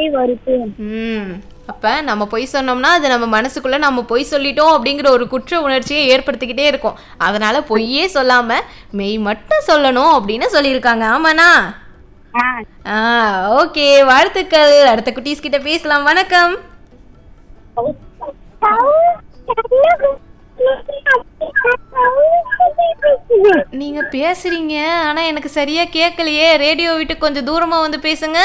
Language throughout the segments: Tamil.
பொய்யை வருத்தும் ம் அப்ப நம்ம பொய் சொன்னோம்னா அது நம்ம மனசுக்குள்ள நம்ம பொய் சொல்லிட்டோம் அப்படிங்கிற ஒரு குற்ற உணர்ச்சியை ஏற்படுத்திக்கிட்டே இருக்கும் அதனால பொய்யே சொல்லாம மெய் மட்டும் சொல்லணும் அப்படின்னு சொல்லியிருக்காங்க ஆமாண்ணா ஆ ஆ ஓகே வாழ்த்துக்கள் அடுத்த குட்டீஸ் கிட்ட பேசலாம் வணக்கம் நீங்க பேசுறீங்க ஆனா எனக்கு சரியா கேட்கலையே ரேடியோ விட்டு கொஞ்சம் தூரமா வந்து பேசுங்க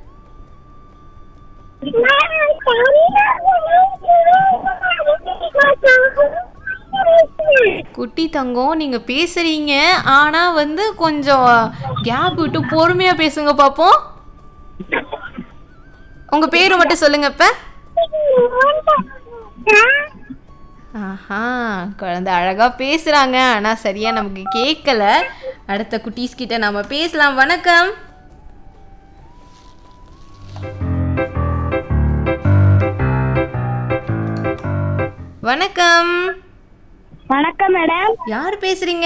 குட்டி தங்கம் நீங்க பேசுறீங்க ஆனா வந்து கொஞ்சம் கேப் விட்டு பொறுமையா பேசுங்க பாப்போம் உங்க பேரு மட்டும் சொல்லுங்க இப்ப ஆஹா குழந்தை அழகா பேசுறாங்க ஆனா சரியா நமக்கு கேட்கல அடுத்த குட்டீஸ் கிட்ட நாம பேசலாம் வணக்கம் வணக்கம் வணக்கம் மேடம் யார் பேசுறீங்க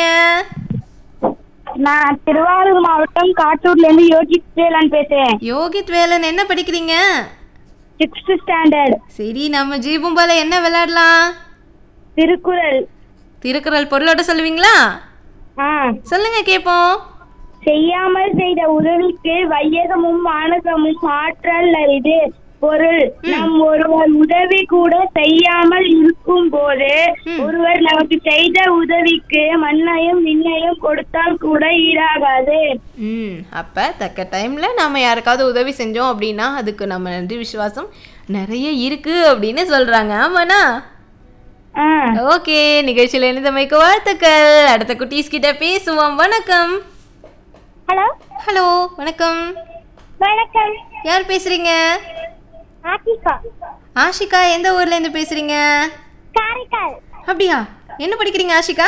நான் திருவாரூர் மாவட்டம் காட்டூர்ல இருந்து யோகி வேளாண் பேசுறேன் யோகித் வேலன் என்ன படிக்கிறீங்க சிக்ஸ்த் ஸ்டாண்டர்ட் சரி நம்ம ஜீபும்பால என்ன விளையாடலாம் திருக்குறள் திருக்குறள் பொருளோட சொல்லுவீங்களா ஆ சொல்லுங்க கேப்போம் செய்யாமல் செய்த உதவிக்கு வையகமும் மானகமும் ஆற்றல் அரிது பொருள் நம் ஒருவர் உதவி கூட செய்யாமல் இருக்கும் போது ஒருவர் நமக்கு செய்த உதவிக்கு மண்ணையும் விண்ணையும் கொடுத்தால் கூட ஈடாகாது ம் அப்ப தக்க டைம்ல நாம யாருக்காவது உதவி செஞ்சோம் அப்படின்னா அதுக்கு நம்ம நன்றி விசுவாசம் நிறைய இருக்கு அப்படின்னு சொல்றாங்க ஆமாண்ணா ஆ ஓகே நிகழ்ச்சியில இணைந்தமைக்கு வாழ்த்துக்கள் அடுத்த குட்டீஸ் கிட்ட பேசுவோம் வணக்கம் ஹலோ ஹலோ வணக்கம் வணக்கம் யார் பேசுறீங்க ஆதிகா ஆஷிகா எந்த ஊர்ல இருந்து பேசுறீங்க காரைக்கால் அப்படியா என்ன படிக்கிறீங்க ஆஷிகா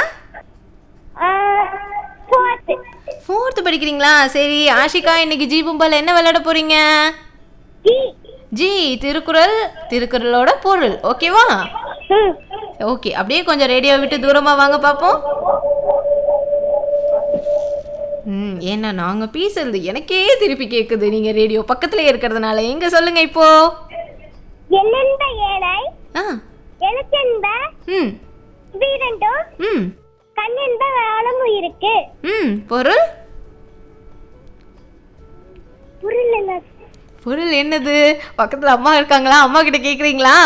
ஃபோர்த்து ஃபோர்த்து படிக்கிறீங்களா சரி ஆஷிகா இன்னைக்கு ஜீபும்பால என்ன விளையாட போறீங்க ஜி ஜி திருக்குறள் திருக்குறளோட பொருள் ஓகேவா ம் ஓகே அப்படியே கொஞ்சம் ரேடியோ விட்டு தூரமா வாங்க பாப்போம் ம் ஏன்னா நாங்க பேசுறது எனக்கே திருப்பி கேக்குது நீங்க ரேடியோ பக்கத்துல இருக்கிறதுனால எங்க சொல்லுங்க இப்போ எண்ணென்ப ஏழை ஆ எழுத்தென்ப ம் வீரண்டோ ம் கண்ணென்ப வாழும் உயிருக்கு ம் பொருள் பொருள் என்ன பொருள் என்னது பக்கத்துல அம்மா இருக்காங்களா அம்மா கிட்ட கேக்குறீங்களா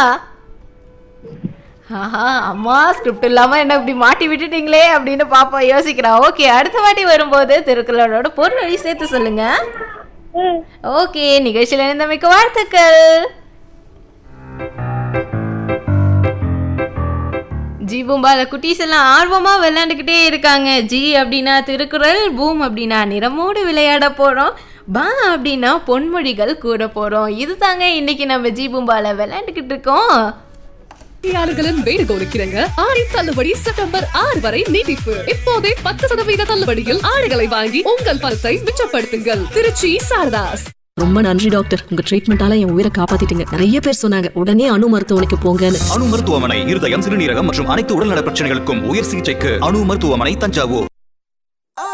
ஆஹா அம்மா ஸ்கிரிப்ட் இல்லாம என்ன இப்படி மாட்டி விட்டுட்டீங்களே அப்படின்னு பாப்பா யோசிக்கிறா ஓகே அடுத்த வாட்டி வரும்போது திருக்குறளோட பொருள் சேர்த்து சொல்லுங்க ம் ஓகே நிகழ்ச்சியில் இணைந்தமைக்கு வாழ்த்துக்கள் ஜி பூம்பால குட்டீஸ் எல்லாம் ஆர்வமா விளையாண்டுக்கிட்டே இருக்காங்க ஜி அப்படின்னா திருக்குறள் பூம் அப்படின்னா நிறமோடு விளையாட போறோம் பா அப்படின்னா பொன்மொழிகள் கூட போறோம் இதுதாங்க இன்னைக்கு நம்ம ஜி பூம்பால விளையாண்டுக்கிட்டு இருக்கோம் ஆளுகளின் வேண்டுகோள் இருக்கிறங்க ஆடி தள்ளுபடி செப்டம்பர் ஆறு வரை நீட்டிப்பு இப்போதே பத்து சதவீத தள்ளுபடியில் ஆடைகளை வாங்கி உங்கள் பணத்தை மிச்சப்படுத்துங்கள் திருச்சி சாரதாஸ் ரொம்ப நன்றி டாக்டர் உங்க ட்ரீட்மெண்டால என் உயிரை காப்பாத்திட்டீங்க நிறைய பேர் சொன்னாங்க உடனே அணு மருத்துவமனைக்கு போங்கன்னு அணு மருத்துவமனை இருதயம் சிறுநீரகம் மற்றும் அனைத்து உடல்நல பிரச்சனைகளுக்கும் உயர் சிகிச்சைக்கு அணு மருத்துவமனை தஞ்சாவூர்